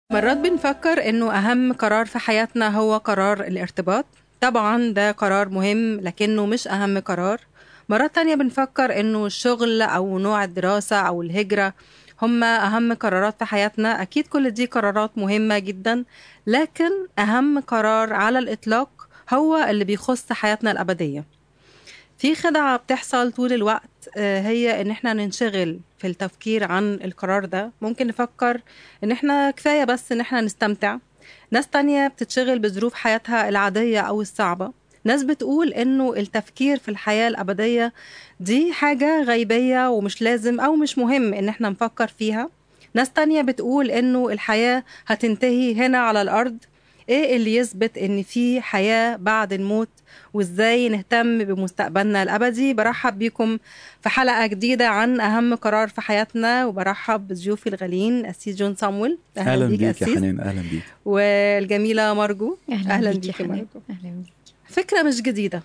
مرات بنفكر انه اهم قرار في حياتنا هو قرار الارتباط طبعا ده قرار مهم لكنه مش اهم قرار مرات تانية بنفكر انه الشغل او نوع الدراسة او الهجرة هم اهم قرارات في حياتنا اكيد كل دي قرارات مهمة جدا لكن اهم قرار على الاطلاق هو اللي بيخص حياتنا الابدية في خدعة بتحصل طول الوقت آه، هي ان احنا ننشغل في التفكير عن القرار ده ممكن نفكر ان احنا كفاية بس ان احنا نستمتع ناس تانية بتتشغل بظروف حياتها العادية او الصعبة ناس بتقول انه التفكير في الحياة الابدية دي حاجة غيبية ومش لازم او مش مهم ان احنا نفكر فيها ناس تانية بتقول انه الحياة هتنتهي هنا على الارض ايه اللي يثبت ان في حياة بعد الموت وازاي نهتم بمستقبلنا الابدي برحب بيكم في حلقة جديدة عن اهم قرار في حياتنا وبرحب بضيوفي الغاليين اسيس جون صامويل اهلا بيك يا حنان اهلا بيك والجميلة مرجو اهلا, أهلاً بيك بيك يا يا حنان. مرجو. اهلا بيك فكرة مش جديدة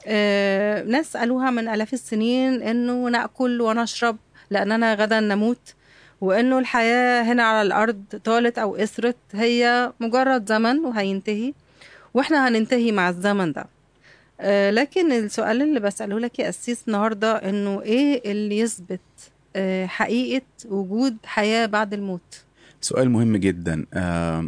آه، ناس قالوها من آلاف السنين إنه نأكل ونشرب لأننا غدا نموت وإنه الحياة هنا على الأرض طالت أو قصرت هي مجرد زمن وهينتهي وإحنا هننتهي مع الزمن ده آه، لكن السؤال اللي بسأله لك يا أسيس النهاردة إنه إيه اللي يثبت آه، حقيقة وجود حياة بعد الموت سؤال مهم جدا آه،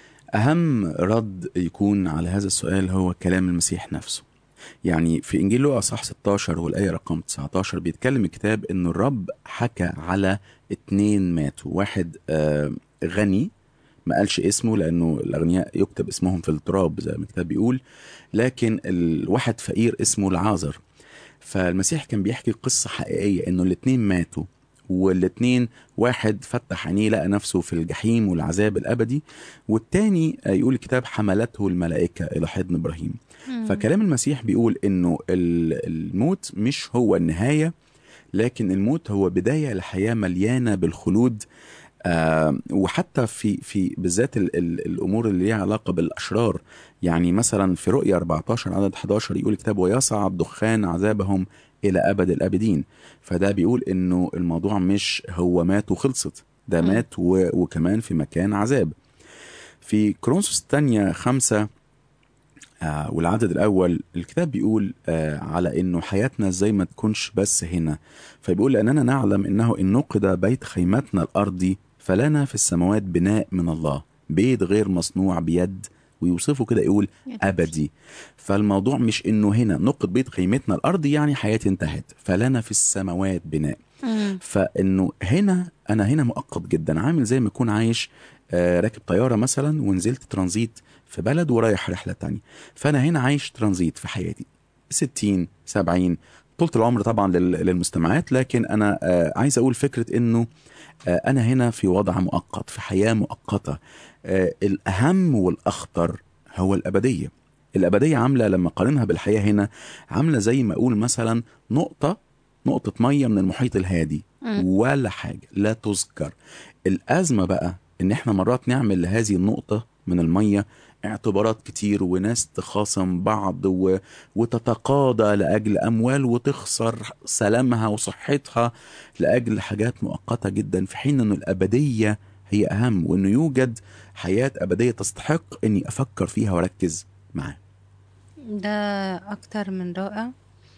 اهم رد يكون على هذا السؤال هو كلام المسيح نفسه يعني في انجيل لوقا صح 16 والايه رقم 19 بيتكلم الكتاب ان الرب حكى على اتنين ماتوا واحد آه، غني ما قالش اسمه لانه الاغنياء يكتب اسمهم في التراب زي ما الكتاب بيقول لكن الواحد فقير اسمه العازر فالمسيح كان بيحكي قصه حقيقيه انه الاتنين ماتوا والاتنين واحد فتح عينيه لقى نفسه في الجحيم والعذاب الابدي والتاني آه، يقول الكتاب حملته الملائكه الى حضن ابراهيم فكلام المسيح بيقول انه ال- الموت مش هو النهايه لكن الموت هو بدايه لحياه مليانه بالخلود آه وحتى في في بالذات ال ال الامور اللي ليها علاقه بالاشرار يعني مثلا في رؤيا 14 عدد 11 يقول الكتاب ويصعد دخان عذابهم الى ابد الابدين فده بيقول انه الموضوع مش هو مات وخلصت ده مم. مات و وكمان في مكان عذاب في كرونسوس الثانية خمسة آه والعدد الأول الكتاب بيقول آه على إنه حياتنا زي ما تكونش بس هنا فبيقول لأننا نعلم إنه إن نقد بيت خيمتنا الأرضي فلنا في السماوات بناء من الله بيت غير مصنوع بيد ويوصفه كده يقول أبدي فالموضوع مش إنه هنا نقد بيت خيمتنا الأرضي يعني حياتي انتهت فلنا في السماوات بناء فانه هنا انا هنا مؤقت جدا عامل زي ما اكون عايش آه، راكب طياره مثلا ونزلت ترانزيت في بلد ورايح رحله تانية فانا هنا عايش ترانزيت في حياتي 60 70 طولة العمر طبعا لل- للمستمعات لكن انا آه، عايز اقول فكره انه آه، انا هنا في وضع مؤقت في حياه مؤقته آه، الاهم والاخطر هو الابديه الابديه عامله لما اقارنها بالحياه هنا عامله زي ما اقول مثلا نقطه نقطه ميه من المحيط الهادي مم. ولا حاجه لا تذكر الازمه بقى ان احنا مرات نعمل لهذه النقطه من الميه اعتبارات كتير وناس تخاصم بعض و... وتتقاضى لاجل اموال وتخسر سلامها وصحتها لاجل حاجات مؤقته جدا في حين ان الابديه هي اهم وانه يوجد حياه ابديه تستحق اني افكر فيها واركز معاها ده أكتر من رائع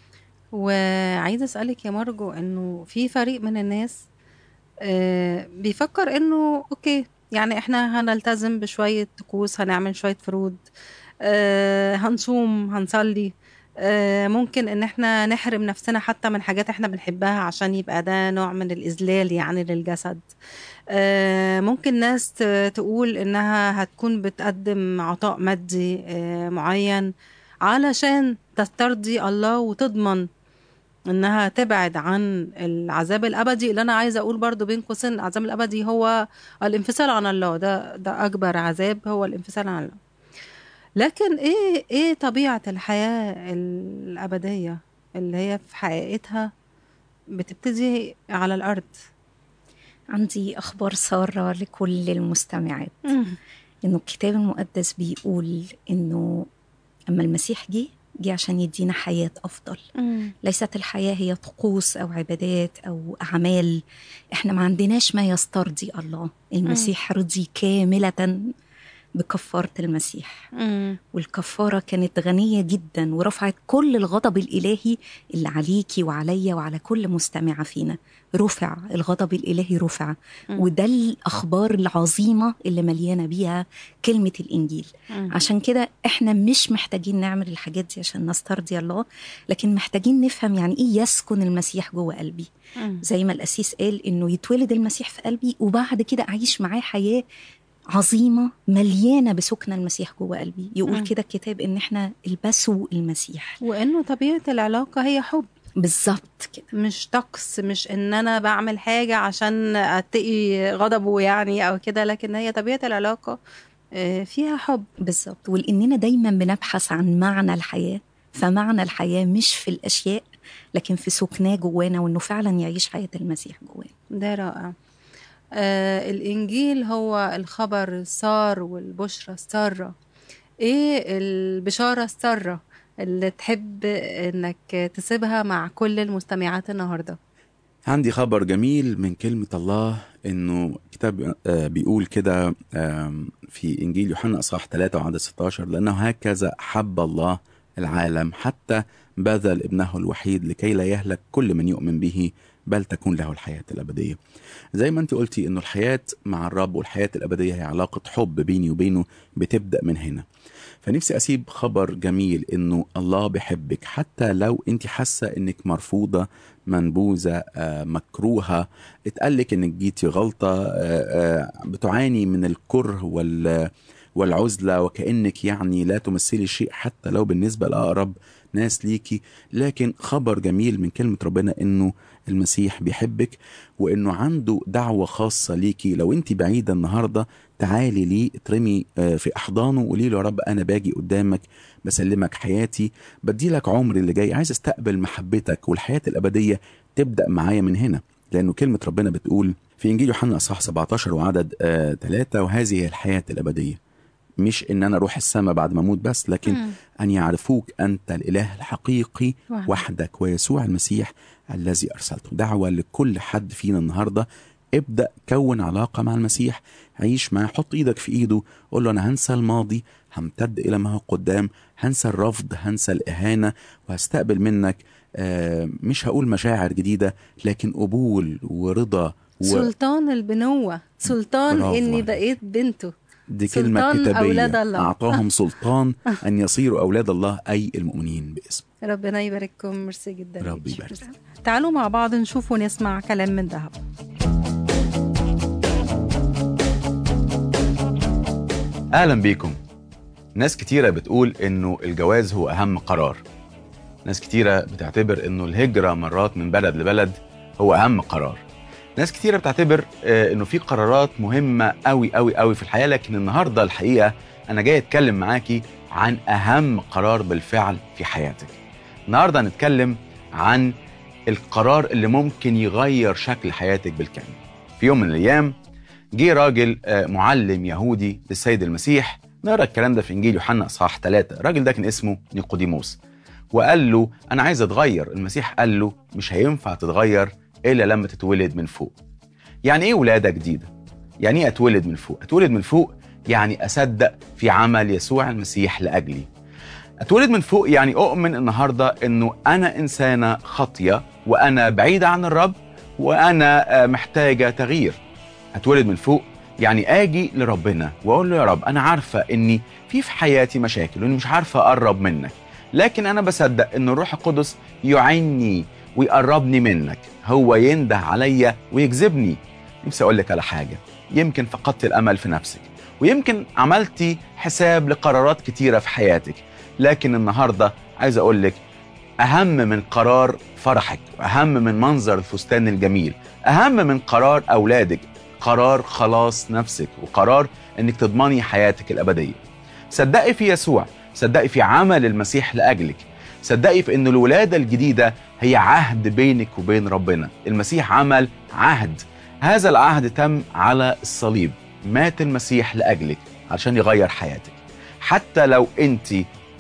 وعايزة أسألك يا مرجو إنه في فريق من الناس آه، بيفكر إنه أوكي يعني إحنا هنلتزم بشوية طقوس هنعمل شوية فروض آه، هنصوم هنصلي آه، ممكن إن إحنا نحرم نفسنا حتى من حاجات إحنا بنحبها عشان يبقى ده نوع من الإذلال يعني للجسد آه، ممكن ناس ت- تقول إنها هتكون بتقدم عطاء مادي آه، معين علشان تسترضي الله وتضمن انها تبعد عن العذاب الابدي اللي انا عايزه اقول برضو بين قوسين العذاب الابدي هو الانفصال عن الله ده ده اكبر عذاب هو الانفصال عن الله لكن ايه ايه طبيعه الحياه الابديه اللي هي في حقيقتها بتبتدي على الارض عندي أخبار سارة لكل إنه الكتاب المقدس بيقول إنه أما المسيح جه جه عشان يدينا حياة أفضل ليست الحياة هي طقوس أو عبادات أو أعمال إحنا ما عندناش ما يسترضي الله المسيح رضي كاملة بكفارة المسيح مم. والكفارة كانت غنية جدا ورفعت كل الغضب الإلهي اللي عليكي وعليا وعلى كل مستمعة فينا رفع الغضب الإلهي رفع مم. وده الأخبار العظيمة اللي مليانة بيها كلمة الإنجيل مم. عشان كده احنا مش محتاجين نعمل الحاجات دي عشان نسترضي الله لكن محتاجين نفهم يعني ايه يسكن المسيح جوه قلبي مم. زي ما القسيس قال انه يتولد المسيح في قلبي وبعد كده اعيش معاه حياه عظيمه مليانه بسكن المسيح جوه قلبي يقول مم. كده الكتاب ان احنا البسوا المسيح وانه طبيعه العلاقه هي حب بالظبط كده مش طقس مش ان انا بعمل حاجه عشان اتقي غضبه يعني او كده لكن هي طبيعه العلاقه آه، فيها حب بالظبط ولاننا دايما بنبحث عن معنى الحياه فمعنى الحياه مش في الاشياء لكن في سكناه جوانا وانه فعلا يعيش حياه المسيح جوانا ده رائع آه الإنجيل هو الخبر السار والبشرى السارة إيه البشارة السارة اللي تحب إنك تسيبها مع كل المستمعات النهاردة عندي خبر جميل من كلمة الله إنه كتاب آه، بيقول كده آم، في إنجيل يوحنا أصحاح 3 وعدد 16 لأنه هكذا حب الله العالم حتى بذل ابنه الوحيد لكي لا يهلك كل من يؤمن به بل تكون له الحياة الأبدية زي ما أنت قلتي إنه الحياة مع الرب والحياة الأبدية هي علاقة حب بيني وبينه بتبدأ من هنا فنفسي أسيب خبر جميل إنه الله بيحبك حتى لو أنت حاسة إنك مرفوضة منبوذة آه، مكروهة اتقالك إنك جيتي غلطة آه، آه، بتعاني من الكره وال والعزلة وكأنك يعني لا تمثلي شيء حتى لو بالنسبة لأقرب ناس ليكي لكن خبر جميل من كلمة ربنا إنه المسيح بيحبك وإنه عنده دعوة خاصة ليكي لو أنت بعيدة النهاردة تعالي ليه اترمي آه، في أحضانه وقولي له يا رب أنا باجي قدامك بسلمك حياتي بدي لك عمري اللي جاي عايز استقبل محبتك والحياة الأبدية تبدأ معايا من هنا لأنه كلمة ربنا بتقول في إنجيل يوحنا أصحاح 17 وعدد آه 3 وهذه هي الحياة الأبدية مش إن أنا أروح السماء بعد ما أموت بس لكن مم. أن يعرفوك أنت الإله الحقيقي وحدك. وحدك ويسوع المسيح الذي أرسلته دعوة لكل حد فينا النهاردة ابدأ كون علاقة مع المسيح عيش معاه حط ايدك في ايده قول له انا هنسى الماضي همتد الى ما هو قدام هنسى الرفض هنسى الاهانة وهستقبل منك آه، مش هقول مشاعر جديدة لكن قبول ورضا و... سلطان البنوة سلطان برافو إني عليك. بقيت بنته دي كلمة سلطان أولاد كتابية الله. أعطاهم سلطان أن يصيروا أولاد الله أي المؤمنين باسم ربنا يبارككم ميرسي جدا ربي ليك. يبارك. تعالوا مع بعض نشوف ونسمع كلام من ذهب اهلا بيكم ناس كتيرة بتقول انه الجواز هو اهم قرار ناس كتيرة بتعتبر انه الهجرة مرات من بلد لبلد هو اهم قرار ناس كتيرة بتعتبر آه، انه في قرارات مهمة قوي قوي قوي في الحياة لكن النهاردة الحقيقة انا جاي اتكلم معاكي عن اهم قرار بالفعل في حياتك النهاردة هنتكلم عن القرار اللي ممكن يغير شكل حياتك بالكامل في يوم من الايام جه راجل آه، معلم يهودي للسيد المسيح نقرا الكلام ده في انجيل يوحنا اصحاح ثلاثة الراجل ده كان اسمه نيقوديموس وقال له انا عايز اتغير المسيح قال له مش هينفع تتغير الا لما تتولد من فوق يعني ايه ولاده جديده يعني ايه اتولد من فوق اتولد من فوق يعني اصدق في عمل يسوع المسيح لاجلي اتولد من فوق يعني اؤمن النهارده انه انا انسانه خاطيه وانا بعيده عن الرب وانا آه، محتاجه تغيير اتولد من فوق يعني اجي لربنا واقول له يا رب انا عارفه اني في في حياتي مشاكل واني مش عارفه اقرب منك لكن انا بصدق ان الروح القدس يعيني ويقربني منك هو ينده عليا ويجذبني نفسي اقول لك على حاجه يمكن فقدت الامل في نفسك ويمكن عملتي حساب لقرارات كتيره في حياتك لكن النهارده عايز اقول لك اهم من قرار فرحك واهم من منظر الفستان الجميل اهم من قرار اولادك قرار خلاص نفسك وقرار انك تضمني حياتك الابديه صدقي في يسوع صدقي في عمل المسيح لاجلك صدقي في ان الولاده الجديده هي عهد بينك وبين ربنا المسيح عمل عهد هذا العهد تم على الصليب مات المسيح لاجلك عشان يغير حياتك حتى لو انت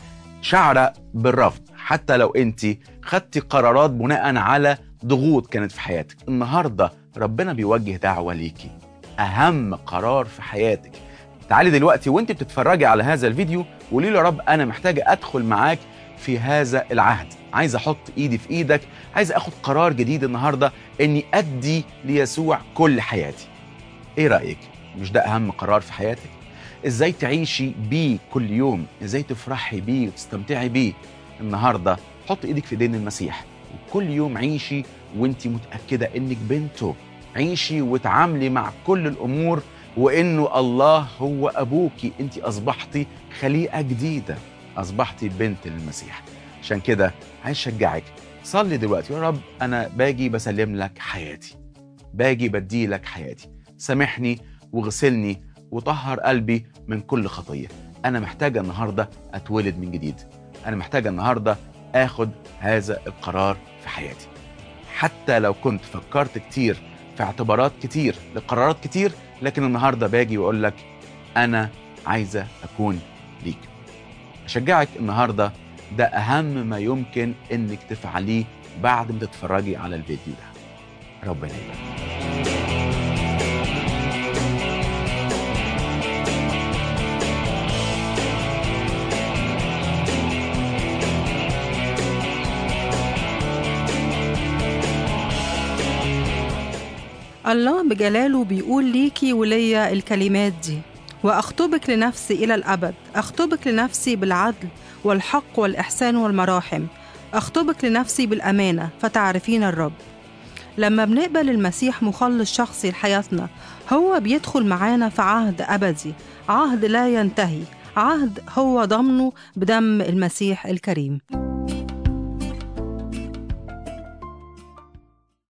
شعره بالرفض حتى لو انت خدتي قرارات بناء على ضغوط كانت في حياتك النهارده ربنا بيوجه دعوه ليكي اهم قرار في حياتك تعالي دلوقتي وانت بتتفرجي على هذا الفيديو وقولي له يا رب انا محتاجه ادخل معاك في هذا العهد عايز احط ايدي في ايدك عايز اخد قرار جديد النهارده اني ادي ليسوع كل حياتي ايه رايك مش ده اهم قرار في حياتك ازاي تعيشي بيه كل يوم ازاي تفرحي بيه وتستمتعي بيه النهارده حط ايدك في دين المسيح وكل يوم عيشي وانت متاكده انك بنته عيشي وتعاملي مع كل الامور وانه الله هو ابوكي انت اصبحتي خليقه جديده اصبحتي بنت للمسيح عشان كده عايز اشجعك صلي دلوقتي يا رب انا باجي بسلم لك حياتي باجي بدي لك حياتي سامحني واغسلني وطهر قلبي من كل خطيه انا محتاجه النهارده اتولد من جديد انا محتاجه النهارده اخد هذا القرار في حياتي حتى لو كنت فكرت كتير في اعتبارات كتير لقرارات كتير لكن النهارده باجي واقول لك انا عايزه اكون ليك اشجعك النهارده ده اهم ما يمكن انك تفعليه بعد ما تتفرجي على الفيديو ده ربنا يبارك الله بجلاله بيقول ليكي وليا الكلمات دي وأخطبك لنفسي إلى الأبد أخطبك لنفسي بالعدل والحق والإحسان والمراحم أخطبك لنفسي بالأمانة فتعرفين الرب لما بنقبل المسيح مخلص شخصي لحياتنا هو بيدخل معانا في عهد أبدي عهد لا ينتهي عهد هو ضمنه بدم المسيح الكريم